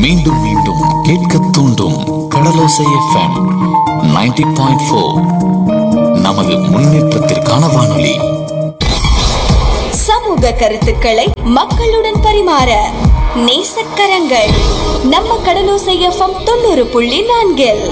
மீண்டும் மீண்டும் கேட்க தூண்டும் கடலோசை எஃப்எம் 90.4 பாயிண்ட் ஃபோர் நமது முன்னேற்றத்திற்கான வானொலி சமூக கருத்துக்களை மக்களுடன் பரிமாற நேசக்கரங்கள் நம்ம கடலோசை எஃப்எம் தொண்ணூறு புள்ளி நான்கில்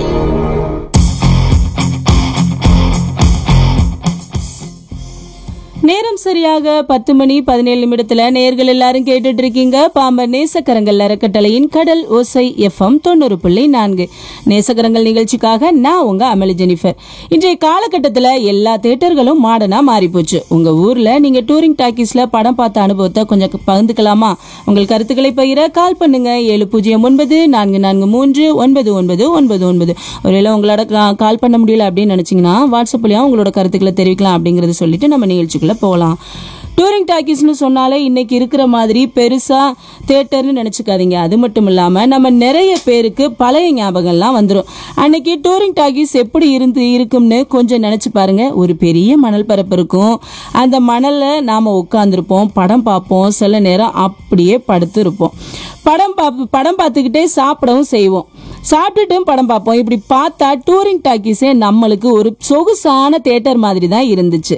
நேரம் சரியாக பத்து மணி பதினேழு நிமிடத்துல நேர்கள் எல்லாரும் கேட்டுட்டு இருக்கீங்க பாம்பர் நேசக்கரங்கள் அறக்கட்டளையின் கடல் ஓசை எஃப்எம் தொண்ணூறு புள்ளி நான்கு நேசக்கரங்கள் நிகழ்ச்சிக்காக நான் உங்க அமளி ஜெனிஃபர் இன்றைய காலகட்டத்துல எல்லா தேட்டர்களும் மாடர்னா மாறி போச்சு உங்க ஊர்ல நீங்க டூரிங் டாக்கீஸ்ல படம் பார்த்த அனுபவத்தை கொஞ்சம் பகிர்ந்துக்கலாமா உங்கள் கருத்துக்களை பகிர கால் பண்ணுங்க ஏழு பூஜ்ஜியம் ஒன்பது நான்கு நான்கு மூன்று ஒன்பது ஒன்பது ஒன்பது ஒன்பது ஒருவேளை உங்களோட கா- கால் பண்ண முடியல அப்படின்னு நினைச்சீங்கன்னா வாட்ஸ்அப்லயும் உங்களோட கருத்துக்களை தெரிவிக்கலாம் அப்படிங்கறத சொல்லிட்டு நம்ம நிகழ்ச்சிக்குள்ள போகலாம் டூரிங் டாக்கீஸ்னு சொன்னாலே இன்னைக்கு இருக்கிற மாதிரி பெருசா தேட்டர்னு நினைச்சுக்காதீங்க அது மட்டும் இல்லாம நம்ம நிறைய பேருக்கு பழைய ஞாபகம்லாம் வந்துடும் அன்னைக்கு டூரிங் டாக்கீஸ் எப்படி இருந்து இருக்கும்னு கொஞ்சம் நினைச்சு பாருங்க ஒரு பெரிய மணல் பரப்பு இருக்கும் அந்த மணல்ல நாம உட்காந்துருப்போம் படம் பார்ப்போம் சில நேரம் அப்படியே படுத்து இருப்போம் படம் பார்ப்பு படம் பார்த்துக்கிட்டே சாப்பிடவும் செய்வோம் சாப்பிட்டுட்டும் படம் பார்ப்போம் இப்படி பார்த்தா டூரிங் டாக்கீஸே நம்மளுக்கு ஒரு சொகுசான தேட்டர் மாதிரி தான் இருந்துச்சு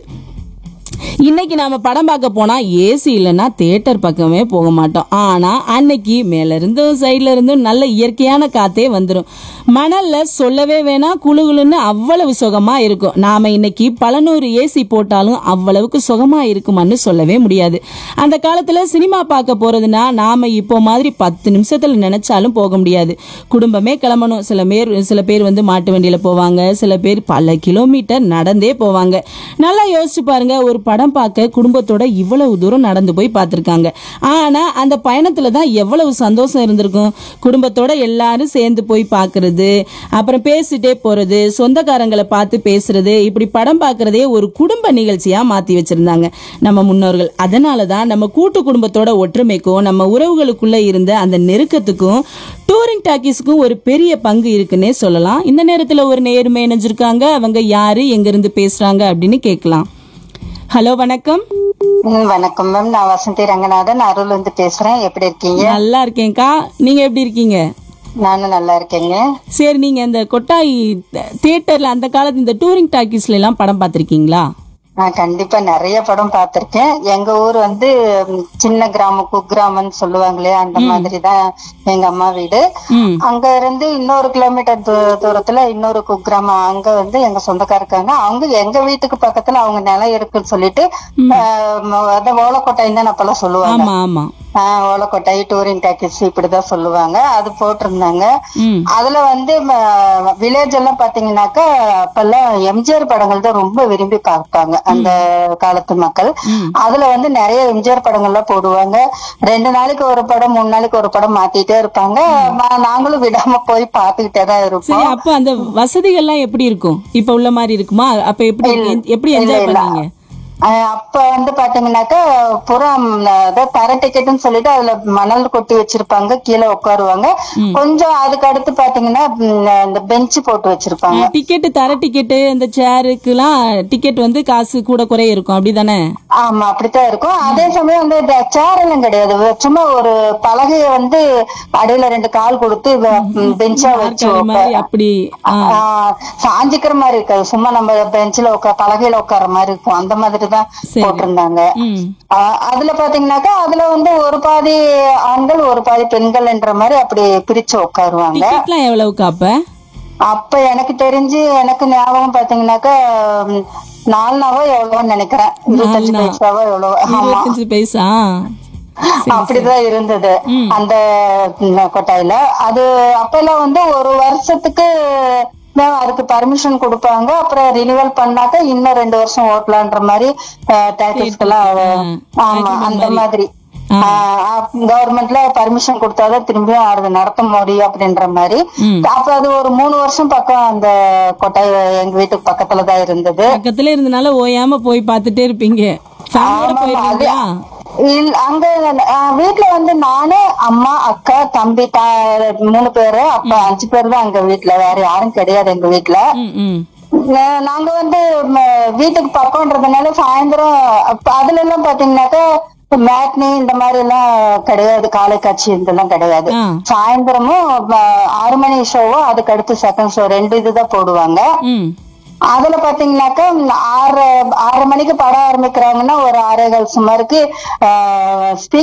இன்னைக்கு நாம படம் பார்க்க போனா ஏசி இல்லைன்னா தேட்டர் பக்கமே போக மாட்டோம் ஆனா அன்னைக்கு மேல இருந்தும் சைட்ல இருந்தும் நல்ல இயற்கையான காத்தே வந்துடும் மணல்ல சொல்லவே வேணாம் குளுகுளுன்னு அவ்வளவு சுகமா இருக்கும் நாம இன்னைக்கு பல நூறு ஏசி போட்டாலும் அவ்வளவுக்கு சுகமா இருக்குமான்னு சொல்லவே முடியாது அந்த காலத்துல சினிமா பார்க்க போறதுன்னா நாம இப்போ மாதிரி பத்து நிமிஷத்துல நினைச்சாலும் போக முடியாது குடும்பமே கிளம்பணும் சில பேர் சில பேர் வந்து மாட்டு வண்டியில போவாங்க சில பேர் பல கிலோமீட்டர் நடந்தே போவாங்க நல்லா யோசிச்சு பாருங்க ஒரு படம் பார்க்க குடும்பத்தோட இவ்வளவு தூரம் நடந்து போய் பார்த்திருக்காங்க ஆனா அந்த பயணத்துல தான் எவ்வளவு சந்தோஷம் இருந்திருக்கும் குடும்பத்தோட எல்லாரும் சேர்ந்து போய் பார்க்கிறது அப்புறம் பேசிட்டே போறது சொந்தக்காரங்களை பார்த்து பேசுறது இப்படி படம் பார்க்கறதே ஒரு குடும்ப நிகழ்ச்சியா மாத்தி வச்சிருந்தாங்க நம்ம முன்னோர்கள் அதனால தான் நம்ம கூட்டு குடும்பத்தோட ஒற்றுமைக்கும் நம்ம உறவுகளுக்குள்ள இருந்த அந்த நெருக்கத்துக்கும் டூரிங் டாக்கீஸ்க்கும் ஒரு பெரிய பங்கு இருக்குன்னே சொல்லலாம் இந்த நேரத்துல ஒரு நேர்மை இணைஞ்சிருக்காங்க அவங்க யாரு எங்க இருந்து பேசுறாங்க அப்படின்னு கேட்கலாம் ஹலோ வணக்கம் ம், வணக்கம் மேம் நான் வசந்தி ரங்கநாதன் அருள் வந்து பேசுறேன் எப்படி இருக்கீங்க நல்லா இருக்கேன்க்கா நீங்க எப்படி இருக்கீங்க நானும் நல்லா இருக்கேங்க சரி நீங்க இந்த கொட்டாய் தியேட்டர்ல அந்த காலத்து இந்த டூரிங் டாக்கீஸ்ல எல்லாம் படம் பார்த்திருக்கீங்களா நான் கண்டிப்பா நிறைய படம் பார்த்திருக்கேன் எங்க ஊர் வந்து ம், சின்ன கிராமம் குக்கிராமம்னு சொல்லுவாங்களே அந்த மாதிரி தான் எங்க அம்மா வீடு ம் அங்க இருந்து இன்னொரு கிலோமீட்டர் தூ- தூரத்துல இன்னொரு குக்கிராமம் அங்க வந்து எங்க சொந்தக்கார இருக்காங்க அவங்க எங்க வீட்டுக்கு பக்கத்துல அவங்க நிலம் இருக்குன்னு சொல்லிட்டு ஆஹ், ம- அதான் ஓலக்கோட்டைன்னு தான் அப்பெல்லாம் சொல்லுவாங்க ஆமா ஆமா ஆஹ் ஓலக்கோட்டை டூரிங் டாக்கீஸ் இப்படிதான் சொல்லுவாங்க அது போட்டிருந்தாங்க ம் அதுல வந்து வில்லேஜ் எல்லாம் பாத்தீங்கன்னாக்கா அப்பெல்லாம் எம்ஜிஆர் படங்கள் தான் ரொம்ப விரும்பி பார்ப்பாங்க அந்த காலத்து மக்கள் அதுல வந்து நிறைய எம்ஜிஆர் படங்கள்லாம் போடுவாங்க ரெண்டு நாளைக்கு ஒரு படம் மூணு நாளைக்கு ஒரு படம் மாத்திட்டே இருப்பாங்க நா- நாங்களும் விடாம போய் பார்த்துக்கிட்டே தான் சரி இருப்போம் அப்ப அந்த வசதிகள்லாம் எப்படி இருக்கும் இப்ப உள்ள மாதிரி இருக்குமா அப்ப எப்படி எப்படி என்ஜாய் பண்ணீங்க அஹ் அப்ப வந்து பாத்தீங்கன்னாக்கா புறம் அதாவது தர டிக்கெட்னு சொல்லிட்டு அதுல மணல் கொட்டி வச்சிருப்பாங்க கீழே உட்காருவாங்க கொஞ்சம் அதுக்கு அடுத்து பாத்தீங்கன்னா ம், இந்த பெஞ்ச் போட்டு வச்சிருப்பாங்க டிக்கெட் தர டிக்கெட்டு இந்த சேருக்குலாம் டிக்கெட் வந்து காசு கூட குறைய இருக்கும் அப்படிதானே ஆமா அப்படித்தான் இருக்கும் அதே சமயம் வந்து இந்த சேர் எல்லாம் கிடையாது வெ- சும்மா ஒரு பலகைய வந்து அடியில ரெண்டு கால் கொடுத்து பெஞ்சா வச்சு அது மாதிரி உட்கா- அப்படி ஆ. ஆஹ் சாஞ்சிக்கிற மாதிரி இருக்காது சும்மா நம்ம பெஞ்சில உட்கா பலகையில உட்கார மாதிரி இருக்கும் அந்த மாதிரி தான் சரி. போட்டிருந்தாங்க ம் ஆஹ் அதுல பாத்தீங்கன்னாக்கா அதுல வந்து ஒரு பாதி ஆண்கள் ஒரு பாதி பெண்கள் என்ற மாதிரி அப்படி பிரிச்சு உட்காருவாங்க டிக்கெட்லாம் எவ்வளவுக்கு அப்ப அப்ப எனக்கு தெரிஞ்சு எனக்கு ஞாபகம் பாத்தீங்கன்னாக்கா ம், நாலுனாவோ எவ்வளவோன்னு நினைக்கிறேன் இருபத்தஞ்சு நாலுனா. பைசாவோ எவ்வளவோ ஆமா இருபத்தஞ்சு பைசா அப்படிதான் இருந்தது அந்த ம், கொட்டாயில அது அப்பெல்லாம் வந்து ஒரு வருஷத்துக்கு தான் அதுக்கு பர்மிஷன் கொடுப்பாங்க அப்புறம் ரினிவல் பண்ணாக்க இன்னும் ரெண்டு வருஷம் ஓட்டலான்ற மாதிரி டாக்ஸிஸ்க்கெல்லாம் ஆமா அந்த மாதிரி கவர்மெண்ட்ல பர்மிஷன் கொடுத்தாதான் திரும்பியும் அது நடத்த முடியும் அப்படின்ற மாதிரி அப்ப அது ஒரு மூணு வருஷம் பக்கம் அந்த கொட்டாய் எங்க வீட்டுக்கு பக்கத்துல தான் இருந்தது பக்கத்துல இருந்தனால ஓயாம போய் பார்த்துட்டே இருப்பீங்க ஃபேமிலியோட ஆமாமா, போயிருக்கீங்களா இல்ல அங்க அஹ், வீட்ல வந்து நானு அம்மா அக்கா தம்பி தா- மூணு பேரு அப்ப அஞ்சு பேர் தான் எங்க வீட்ல வேற யாரும் கிடையாது எங்க வீட்ல ம் ம் நா- நாங்க வந்து ம, வீட்டுக்கு பக்கம்ன்றதுனால சாயந்தரம் அப்ப அதுல எல்லாம் பாத்தீங்கன்னாக்கா மேட்னி இந்த மாதிரி எல்லாம் கிடையாது காலை காட்சி இதெல்லாம் கிடையாது ஆ. சாயந்தரமும் அஹ், ஆறு மணி ஷோவும் அதுக்கு அடுத்து செகண்ட் ஷோ ரெண்டு இதுதான் போடுவாங்க ம் அதுல பாத்தீங்கன்னாக்கா ம், ஆறு ஆறு மணிக்கு படம் ஆரம்பிக்கிறாங்கன்னா ஒரு ஆறே கால் சுமாருக்கு